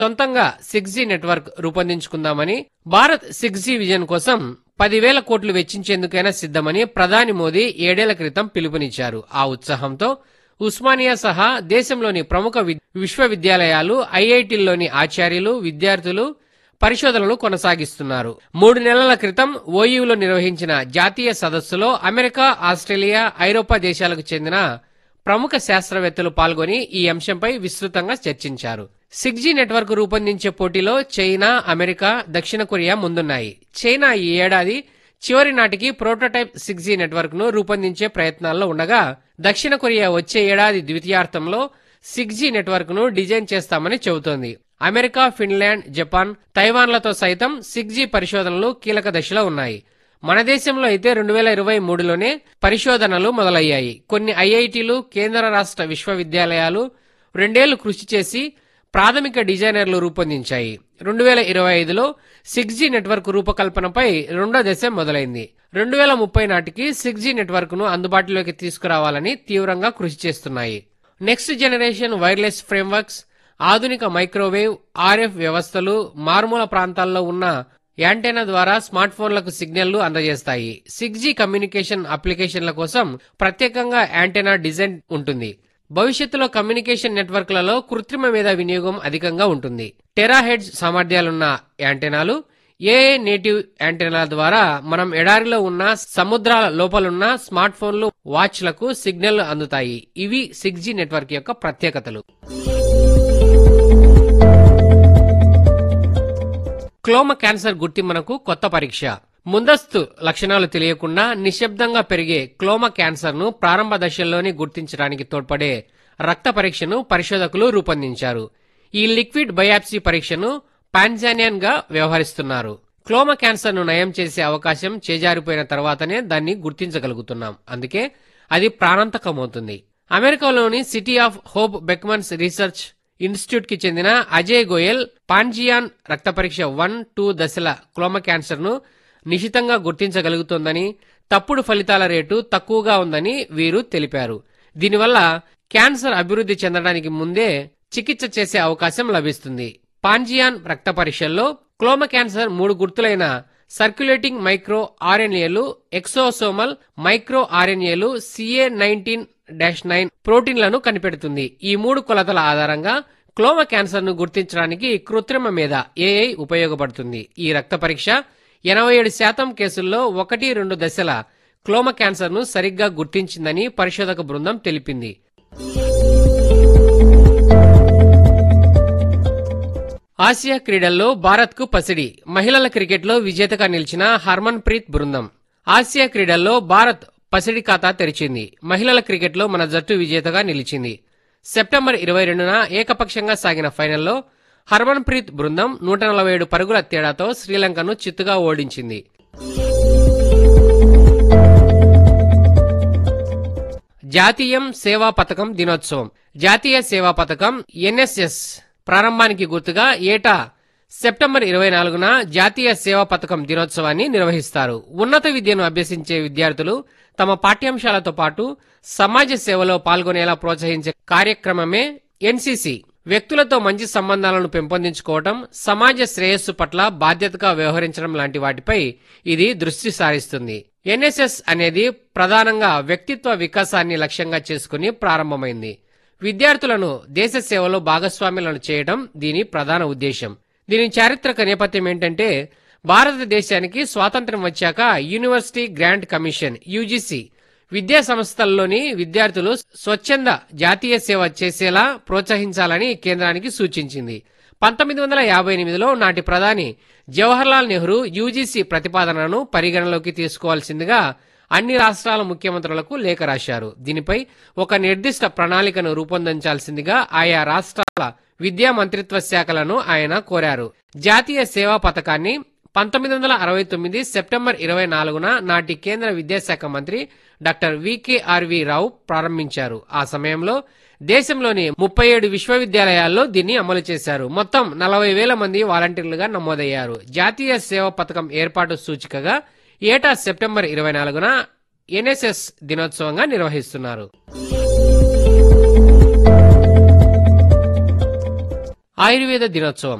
సొంతంగా six G network రూపొందించుకుందామని Bharat six G vision కోసం పదివేల కోట్లు వెచ్చించేందుకైనా సిద్ధమని ప్రధాని మోదీ ఏడేళ్ల క్రితం పిలుపునిచ్చారు ఆ ఉత్సాహంతో ఉస్మానియా సహా దేశంలోని ప్రముఖ వి- విశ్వవిద్యాలయాలు ఐఐటీల్లోని ఆచార్యులు విద్యార్థులు పరిశోధనలు కొనసాగిస్తున్నారు మూడు నెలల క్రితం ఓయూలో నిర్వహించిన జాతీయ సదస్సులో అమెరికా ఆస్ట్రేలియా ఐరోపా దేశాలకు చెందిన ప్రముఖ శాస్త్రవేత్తలు పాల్గొని ఈ అంశంపై విస్తృతంగా చర్చించారు సిక్స్ జీ నెట్వర్క్ రూపొందించే పోటీలో చైనా అమెరికా దక్షిణ కొరియా ముందున్నాయి చైనా ఈ ఏడాది చివరి నాటికి ప్రోటోటైప్ సిక్స్ జీ నెట్వర్క్ ను రూపొందించే ప్రయత్నాల్లో ఉండగా దక్షిణ కొరియా వచ్చే ఏడాది ద్వితీయార్థంలో సిక్స్ జీ నెట్వర్క్ ను డిజైన్ చేస్తామని చెబుతోంది అమెరికా ఫిన్లాండ్ జపాన్ తైవాన్లతో సైతం సిక్స్ జీ పరిశోధనలు కీలక దశలో ఉన్నాయి మన దేశంలో అయితే రెండు వేల ఇరవై మూడులోనే పరిశోధనలు మొదలయ్యాయి కొన్ని ఐఐటీలు కేంద్ర రాష్ట్ర విశ్వవిద్యాలయాలు రెండేళ్లు కృషి చేసి ప్రాథమిక డిజైనర్లు రూపొందించాయి రెండు వేల ఇరవై ఐదులో సిక్స్ జీ నెట్వర్క్ రూపకల్పనపై రెండో దశ మొదలైంది రెండు వేల ముప్పై నాటికి సిక్స్ జీ నెట్వర్క్ ను అందుబాటులోకి తీసుకురావాలని తీవ్రంగా కృషి చేస్తున్నాయి నెక్స్ట్ జనరేషన్ వైర్లెస్ ఫ్రేమ్వర్క్స్ ఆధునిక మైక్రోవేవ్ ఆర్ఎఫ్ వ్యవస్థలు మారుమూల ప్రాంతాల్లో ఉన్న యాంటెనా ద్వారా స్మార్ట్ ఫోన్లకు సిగ్నల్లు అందజేస్తాయి సిక్స్ జీ కమ్యూనికేషన్ అప్లికేషన్ల కోసం ప్రత్యేకంగా యాంటెనా డిజైన్ ఉంటుంది భవిష్యత్తులో కమ్యూనికేషన్ నెట్వర్క్లలో కృత్రిమ మేధ వినియోగం అధికంగా ఉంటుంది టెరాహెడ్జ్ సామర్థ్యాలున్న యాంటెనాలు ఏఏ నేటివ్ యాంటెనాల ద్వారా మనం ఎడారిలో ఉన్న సముద్రాల లోపలున్న స్మార్ట్ ఫోన్లు వాచ్లకు సిగ్నల్ అందుతాయి ఇవి సిక్స్ జీ నెట్వర్క్ యొక్క ప్రత్యేకతలు క్లోమ క్యాన్సర్ గుర్తింపునకు కొత్త పరీక్ష ముందస్తు లక్షణాలు తెలియకుండా నిశ్శబ్దంగా పెరిగే క్లోమ క్యాన్సర్ ను ప్రారంభ దశల్లోనే గుర్తించడానికి తోడ్పడే రక్త పరీక్షను పరిశోధకులు రూపొందించారు ఈ లిక్విడ్ బయాప్సీ పరీక్షను పాన్జానియన్ గా వ్యవహరిస్తున్నారు క్లోమ క్యాన్సర్ ను నయం చేసే అవకాశం చేజారిపోయిన తర్వాతనే దాన్ని గుర్తించగలుగుతున్నాం అందుకే అది ప్రాణాంతకమవుతుంది అమెరికాలోని city of hope Beckman's research institute కి చెందిన అజయ్ గోయల్ పాన్జియాన్ రక్త పరీక్ష వన్ టూ దశల క్లోమ క్యాన్సర్ ను నిశితంగా గుర్తించగలుగుతోందని తప్పుడు ఫలితాల రేటు తక్కువగా ఉందని వీరు తెలిపారు దీనివల్ల క్యాన్సర్ అభివృద్ధి చెందడానికి ముందే చికిత్స చేసే అవకాశం లభిస్తుంది పాన్జియాన్ రక్త పరీక్షల్లో క్లోమ క్యాన్సర్ మూడు గుర్తులైన సర్క్యులేటింగ్ మైక్రో ఆర్ఎన్ఏలు ఎక్సోసోమల్ మైక్రో ఆర్ఎన్ఏలు సిఏ నైన్టీన్ డాష్ నైన్ ప్రోటీన్లను కనిపెడుతుంది ఈ మూడు కొలతల ఆధారంగా క్లోమ క్యాన్సర్ ను గుర్తించడానికి కృత్రిమ మీద ఏఐ ఉపయోగపడుతుంది ఈ రక్త పరీక్ష ఎనభై ఏడు శాతం కేసుల్లో ఒకటి రెండు దశల క్లోమ క్యాన్సర్ ను సరిగ్గా గుర్తించిందని పరిశోధక బృందం తెలిపింది ఆసియా క్రీడల్లో భారత్ కు పసిడి మహిళల క్రికెట్లో విజేతగా నిలిచిన హర్మన్ ప్రీత్ బృందం ఆసియా క్రీడల్లో భారత్ పసిడి ఖాతా తెరిచింది మహిళల క్రికెట్లో మన జట్టు విజేతగా నిలిచింది సెప్టెంబర్ ఇరవై రెండున ఏకపక్షంగా సాగిన ఫైనల్లో హర్మన్ ప్రీత్ బృందం నూట నలభై ఏడు పరుగుల తేడాతో శ్రీలంకను చిత్తుగా ఓడించింది జాతీయం సేవా పథకం దినోత్సవం జాతీయ సేవా పథకం ఎన్ఎస్ఎస్ ప్రారంభానికి గుర్తుగా ఏటా సెప్టెంబర్ ఇరవై నాలుగున జాతీయ సేవా పథకం దినోత్సవాన్ని నిర్వహిస్తారు ఉన్నత విద్యను అభ్యసించే విద్యార్థులు తమ పాఠ్యాంశాలతో పాటు సమాజ సేవలో పాల్గొనేలా ప్రోత్సహించే కార్యక్రమమే ఎన్సీసీ వ్యక్తులతో మంచి సంబంధాలను పెంపొందించుకోవటం సమాజ శ్రేయస్సు పట్ల బాధ్యతగా వ్యవహరించడం లాంటి వాటిపై ఇది దృష్టి సారిస్తుంది ఎన్ఎస్ఎస్ అనేది ప్రధానంగా వ్యక్తిత్వ వికాసాన్ని లక్ష్యంగా చేసుకుని ప్రారంభమైంది విద్యార్థులను దేశ సేవలో భాగస్వాములను చేయడం దీని ప్రధాన ఉద్దేశం దీని చారిత్రక నేపథ్యం ఏంటంటే భారతదేశానికి స్వాతంత్ర్యం వచ్చాక యూనివర్సిటీ గ్రాంట్ కమిషన్ యూజీసీ విద్యా సంస్థల్లోని విద్యార్థులు స్వచ్ఛంద జాతీయ సేవ చేసేలా ప్రోత్సహించాలని కేంద్రానికి సూచించింది పంతొమ్మిది వందల యాభై ఎనిమిదిలో నాటి ప్రధాని జవహర్లాల్ నెహ్రూ యూజీసీ ప్రతిపాదనను పరిగణలోకి తీసుకోవాల్సిందిగా అన్ని రాష్ట్రాల ముఖ్యమంత్రులకు లేఖ రాశారు దీనిపై ఒక నిర్దిష్ట ప్రణాళికను రూపొందించాల్సిందిగా ఆయా రాష్ట్రాల విద్యా మంత్రిత్వ శాఖలను ఆయన కోరారు జాతీయ సేవా పథకాన్ని పంతొమ్మిది వందల అరవై తొమ్మిది సెప్టెంబర్ ఇరవై నాలుగున నాటి కేంద్ర విద్యాశాఖ మంత్రి డాక్టర్ వికేఆర్వి రావు ప్రారంభించారు ఆ సమయంలో దేశంలోని ముప్పై ఏడు విశ్వవిద్యాలయాల్లో దీన్ని అమలు చేశారు మొత్తం నలభై వేల మంది వాలంటీర్లుగా నమోదయ్యారు జాతీయ సేవా పథకం ఏర్పాటు సూచికగా ఏటా సెప్టెంబర్ ఇరవై నాలుగున ఎన్ఎస్ఎస్ దినోత్సవంగా నిర్వహిస్తున్నారు ఆయుర్వేద దినోత్సవం